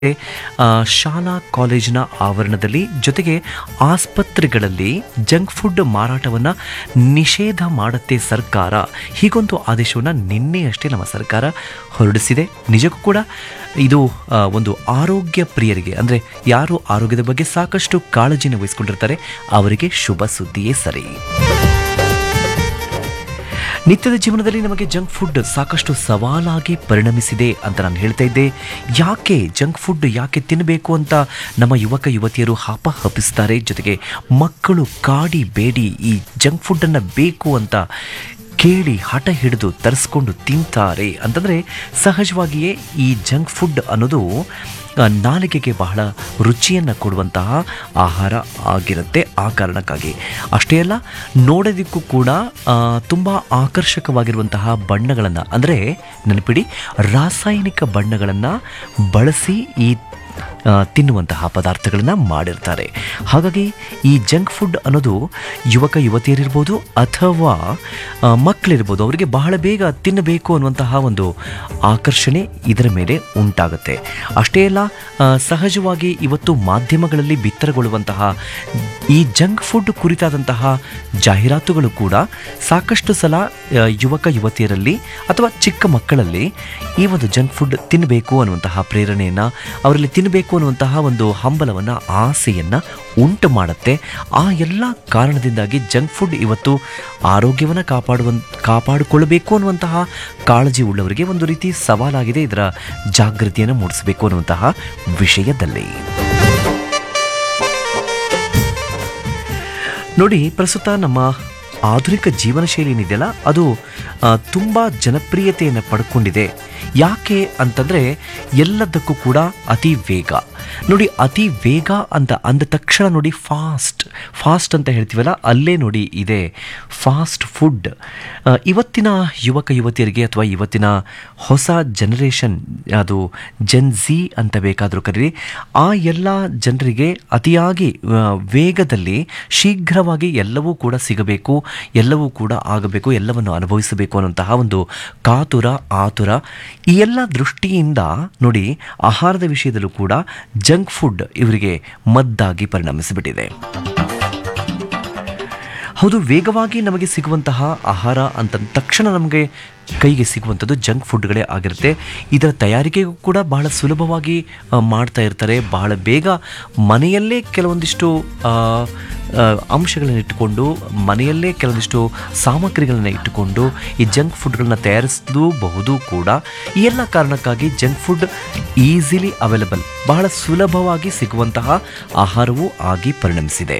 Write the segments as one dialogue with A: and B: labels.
A: ಆ, ಶಾಲಾ ಕಾಲೇಜಿನ ಆವರಣದಲ್ಲಿ ಜೊತೆಗೆ ಆಸ್ಪತ್ರೆಗಳಲ್ಲಿ ಜಂಕ್ ಫುಡ್ ಮಾರಾಟವನ್ನು ನಿಷೇಧ ಮಾಡುತ್ತೆ ಸರ್ಕಾರ ಹೀಗೊಂದು ಆದೇಶವನ್ನು ನಿನ್ನೆಯಷ್ಟೇ ನಮ್ಮ ಸರ್ಕಾರ ಹೊರಡಿಸಿದೆ ನಿಜಕ್ಕೂ ಕೂಡ ಇದು ಆ, ಒಂದು ಆರೋಗ್ಯ ಪ್ರಿಯರಿಗೆ ಅಂದರೆ ಯಾರು ಆರೋಗ್ಯದ ಬಗ್ಗೆ ಸಾಕಷ್ಟು ಕಾಳಜಿನ ವಹಿಸ್ಕೊಂಡಿರ್ತಾರೆ ಅವರಿಗೆ ಶುಭ ಸುದ್ದಿಯೇ ಸರಿ ನಿತ್ಯದ ಜೀವನದಲ್ಲಿ ನಮಗೆ ಜಂಕ್ ಫುಡ್ ಸಾಕಷ್ಟು ಸವಾಲಾಗಿ ಪರಿಣಮಿಸಿದೆ ಅಂತ ನಾನು ಹೇಳ್ತಾ ಇದ್ದೆ ಯಾಕೆ ಜಂಕ್ ಫುಡ್ ಯಾಕೆ ತಿನ್ನಬೇಕು ಅಂತ ನಮ್ಮ ಯುವಕ ಯುವತಿಯರು ಹಾಪ ಹಪಿಸ್ತಾರೆ ಜೊತೆಗೆ ಮಕ್ಕಳು ಕಾಡಿ ಬೇಡಿ ಈ ಜಂಕ್ ಫುಡ್ಡನ್ನು ಬೇಕು ಅಂತ ಕೇಳಿ ಹಠ ಹಿಡಿದು ತರಿಸ್ಕೊಂಡು ತಿಂತಾರೆ ಅಂತಂದರೆ ಸಹಜವಾಗಿಯೇ ಈ ಜಂಕ್ ಫುಡ್ ಅನ್ನೋದು ಆ, ನಾಲಿಗೆಗೆ ಬಹಳ ರುಚಿಯನ್ನು ಕೊಡುವಂತಹ ಆಹಾರ ಆಗಿರುತ್ತೆ ಆ ಕಾರಣಕ್ಕಾಗಿ ಅಷ್ಟೇ ಅಲ್ಲ ನೋಡೋದಕ್ಕೂ ಕೂಡ ತುಂಬ ಆಕರ್ಷಕವಾಗಿರುವಂತಹ ಬಣ್ಣಗಳನ್ನು ಅಂದರೆ ನೆನಪಿಡಿ ರಾಸಾಯನಿಕ ಬಣ್ಣಗಳನ್ನು ಬಳಸಿ ಈ ಆ, ತಿನ್ನುವಂತಹ ಪದಾರ್ಥಗಳನ್ನು ಮಾಡಿರ್ತಾರೆ ಹಾಗಾಗಿ ಈ ಜಂಕ್ ಫುಡ್ ಅನ್ನೋದು ಯುವಕ ಯುವತಿಯರಿರ್ಬೋದು ಅಥವಾ ಆ, ಮಕ್ಕಳಿರ್ಬೋದು ಅವರಿಗೆ ಬಹಳ ಬೇಗ ತಿನ್ನಬೇಕು ಅನ್ನುವಂತಹ ಒಂದು ಆಕರ್ಷಣೆ ಇದರ ಮೇಲೆ ಉಂಟಾಗುತ್ತೆ ಅಷ್ಟೇ ಅಲ್ಲ ಆ, ಸಹಜವಾಗಿ ಇವತ್ತು ಮಾಧ್ಯಮಗಳಲ್ಲಿ ಬಿತ್ತರಗೊಳ್ಳುವಂತಹ ಈ ಜಂಕ್ ಫುಡ್ ಕುರಿತಾದಂತಹ ಜಾಹೀರಾತುಗಳು ಕೂಡ ಸಾಕಷ್ಟು ಸಲ ಆ, ಯುವಕ ಯುವತಿಯರಲ್ಲಿ ಅಥವಾ ಚಿಕ್ಕ ಮಕ್ಕಳಲ್ಲಿ ಈ ಒಂದು ಜಂಕ್ ಫುಡ್ ತಿನ್ನಬೇಕು ಅನ್ನುವಂತಹ ಪ್ರೇರಣೆಯನ್ನು ಅವರಲ್ಲಿ ತಿನ್ನಬೇಕು ಅನ್ನುವಂತಹ ಒಂದು ಹಂಬಲವನ್ನು ಆಸೆಯನ್ನು ಉಂಟು ಮಾಡುತ್ತೆ ಆ ಎಲ್ಲ ಕಾರಣದಿಂದಾಗಿ ಜಂಕ್ ಫುಡ್ ಇವತ್ತು ಆರೋಗ್ಯವನ್ನು ಕಾಪಾಡುವ ಕಾಪಾಡಿಕೊಳ್ಳಬೇಕು ಅನ್ನುವಂತಹ ಕಾಳಜಿ ಉಳ್ಳವರಿಗೆ ಒಂದು ರೀತಿ ಸವಾಲಾಗಿದೆ ಇದರ ಜಾಗೃತಿಯನ್ನು ಮೂಡಿಸಬೇಕು ಅನ್ನುವಂತಹ ವಿಷಯದಲ್ಲಿ ನೋಡಿ ಪ್ರಸ್ತುತ ನಮ್ಮ ಆಧುನಿಕ ಜೀವನ ಶೈಲಿ ಏನಿದೆಯಲ್ಲ ಅದು ಆ, ತುಂಬ ಜನಪ್ರಿಯತೆಯನ್ನು ಪಡ್ಕೊಂಡಿದೆ ಯಾಕೆ ಅಂತಂದರೆ ಎಲ್ಲದಕ್ಕೂ ಕೂಡ ಅತಿ ವೇಗ ನೋಡಿ ಅತಿ ವೇಗ ಅಂತ ಅಂದ ತಕ್ಷಣ ನೋಡಿ ಫಾಸ್ಟ್ ಫಾಸ್ಟ್ ಅಂತ ಹೇಳ್ತೀವಲ್ಲ ಅಲ್ಲೇ ನೋಡಿ ಇದೆ ಫಾಸ್ಟ್ ಫುಡ್ ಆ, ಇವತ್ತಿನ ಯುವಕ ಯುವತಿಯರಿಗೆ ಅಥವಾ ಇವತ್ತಿನ ಹೊಸ ಜನರೇಷನ್ ಅದು ಜೆನ್ ಝಿ ಅಂತ ಬೇಕಾದರೂ ಕರೀರಿ ಆ ಎಲ್ಲ ಜನರಿಗೆ ಅತಿಯಾಗಿ ಆ, ವೇಗದಲ್ಲಿ ಶೀಘ್ರವಾಗಿ ಎಲ್ಲವೂ ಕೂಡ ಸಿಗಬೇಕು ಎಲ್ಲವೂ ಕೂಡ ಆಗಬೇಕು ಎಲ್ಲವನ್ನು ಅನುಭವಿಸಬೇಕು ಅನ್ನುವಂತಹ ಒಂದು ಕಾತುರ ಆತುರ ಈ ಎಲ್ಲ ದೃಷ್ಟಿಯಿಂದ ನೋಡಿ ಆಹಾರದ ವಿಷಯದಲ್ಲೂ ಕೂಡ ಜಂಕ್ ಫುಡ್ ಇವರಿಗೆ ಮದ್ದಾಗಿ ಪರಿಣಮಿಸಿಬಿಟ್ಟಿದೆ ಹೌದು ವೇಗವಾಗಿ ನಮಗೆ ಸಿಗುವಂತಹ ಆಹಾರ ಅಂತ ತಕ್ಷಣ ನಮಗೆ ಕೈಗೆ ಸಿಗುವಂಥದ್ದು ಜಂಕ್ ಫುಡ್ಗಳೇ ಆಗಿರುತ್ತೆ ಇದರ ತಯಾರಿಕೆಗೂ ಕೂಡ ಬಹಳ ಸುಲಭವಾಗಿ ಆ, ಮಾಡ್ತಾ ಇರ್ತಾರೆ ಬಹಳ ಬೇಗ ಮನೆಯಲ್ಲೇ ಕೆಲವೊಂದಿಷ್ಟು ಆ, ಆ, ಅಂಶಗಳನ್ನು ಇಟ್ಟುಕೊಂಡು ಮನೆಯಲ್ಲೇ ಕೆಲವೊಂದಿಷ್ಟು ಸಾಮಗ್ರಿಗಳನ್ನು ಇಟ್ಟುಕೊಂಡು ಈ ಜಂಕ್ ಫುಡ್ಗಳನ್ನ ತಯಾರಿಸಲೂಬಹುದು ಕೂಡ ಈ ಎಲ್ಲ ಕಾರಣಕ್ಕಾಗಿ ಜಂಕ್ ಫುಡ್ ಈಸಿಲಿ ಅವೈಲಬಲ್ ಬಹಳ ಸುಲಭವಾಗಿ ಸಿಗುವಂತಹ ಆಹಾರವೂ ಆಗಿ ಪರಿಣಮಿಸಿದೆ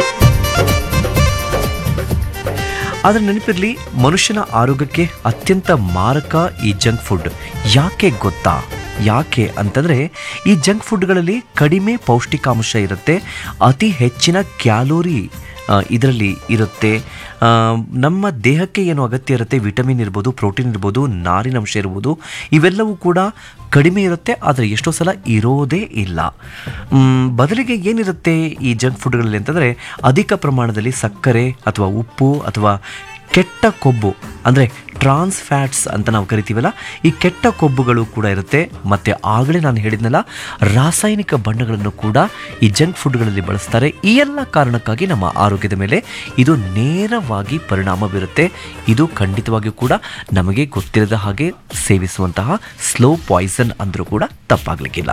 A: ಆದರೆ ನೆನಪಿರಲಿ ಮನುಷ್ಯನ ಆರೋಗ್ಯಕ್ಕೆ ಅತ್ಯಂತ ಮಾರಕ ಈ ಜಂಕ್ ಫುಡ್ ಯಾಕೆ ಗೊತ್ತಾ ಯಾಕೆ ಅಂತಂದರೆ ಈ ಜಂಕ್ ಫುಡ್ಗಳಲ್ಲಿ ಕಡಿಮೆ ಪೌಷ್ಟಿಕಾಂಶ ಇರುತ್ತೆ ಅತಿ ಹೆಚ್ಚಿನ ಕ್ಯಾಲೋರಿ ಇದರಲ್ಲಿ ಇರುತ್ತೆ ಆ, ನಮ್ಮ ದೇಹಕ್ಕೆ ಏನು ಅಗತ್ಯ ಇರುತ್ತೆ ವಿಟಮಿನ್ ಇರ್ಬೋದು ಪ್ರೋಟೀನ್ ಇರ್ಬೋದು ನಾರಿನಂಶ ಇರ್ಬೋದು ಇವೆಲ್ಲವೂ ಕೂಡ ಕಡಿಮೆ ಇರುತ್ತೆ ಆದರೆ ಎಷ್ಟೋ ಸಲ ಇರೋದೇ ಇಲ್ಲ ಮ್, ಬದಲಿಗೆ ಏನಿರುತ್ತೆ ಈ ಜಂಕ್ ಫುಡ್ಗಳಲ್ಲಿ ಅಂತಂದರೆ ಅಧಿಕ ಪ್ರಮಾಣದಲ್ಲಿ ಸಕ್ಕರೆ ಅಥವಾ ಉಪ್ಪು ಅಥವಾ ಕೆಟ್ಟ ಕೊಬ್ಬು ಅಂದರೆ ಟ್ರಾನ್ಸ್ ಫ್ಯಾಟ್ಸ್ ಅಂತ ನಾವು ಕರಿತೀವಲ್ಲ ಈ ಕೆಟ್ಟ ಕೊಬ್ಬುಗಳು ಕೂಡ ಇರುತ್ತೆ ಮತ್ತು ಆಗಲೇ ನಾನು ಹೇಳಿದ್ನಲ್ಲ ರಾಸಾಯನಿಕ ಬಣ್ಣಗಳನ್ನು ಕೂಡ ಈ ಜಂಕ್ ಫುಡ್ಗಳಲ್ಲಿ ಬಳಸ್ತಾರೆ ಈ ಎಲ್ಲ ಕಾರಣಕ್ಕಾಗಿ ನಮ್ಮ ಆರೋಗ್ಯದ ಮೇಲೆ ಇದು ನೇರವಾಗಿ ಪರಿಣಾಮ ಬೀರುತ್ತೆ ಇದು ಖಂಡಿತವಾಗಿಯೂ ಕೂಡ ನಮಗೆ ಗೊತ್ತಿರದ ಹಾಗೆ ಸೇವಿಸುವಂತಹ ಸ್ಲೋ ಪಾಯ್ಸನ್ ಅಂದರೂ ಕೂಡ ತಪ್ಪಾಗಲಿಕ್ಕಿಲ್ಲ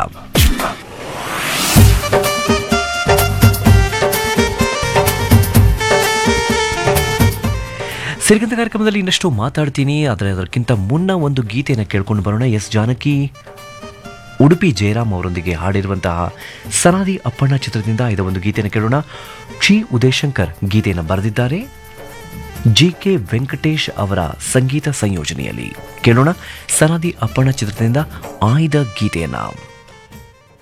A: ಸಿರಿಗಂಧ ಕಾರ್ಯಕ್ರಮದಲ್ಲಿ ಇನ್ನಷ್ಟು ಮಾತಾಡ್ತೀನಿ ಆದರೆ ಅದಕ್ಕಿಂತ ಮುನ್ನ ಒಂದು ಗೀತೆಯನ್ನು ಕೇಳ್ಕೊಂಡು ಬರೋಣ ಎಸ್ ಜಾನಕಿ ಉಡುಪಿ ಜಯರಾಮ್ ಅವರೊಂದಿಗೆ ಹಾಡಿರುವಂತಹ ಸನಾದಿ ಅಪ್ಪಣ್ಣ ಚಿತ್ರದಿಂದ ಇದ ಒಂದು ಗೀತೆಯನ್ನು ಕೇಳೋಣ ಚಿ ಉದಯಶಂಕರ್ ಗೀತೆಯನ್ನು ಬರೆದಿದ್ದಾರೆ ಜಿ ಕೆ ವೆಂಕಟೇಶ್ ಅವರ ಸಂಗೀತ ಸಂಯೋಜನೆಯಲ್ಲಿ ಕೇಳೋಣ ಸನಾದಿ ಅಪ್ಪಣ್ಣ ಚಿತ್ರದಿಂದ ಆಯ್ದ ಗೀತೆಯನ್ನು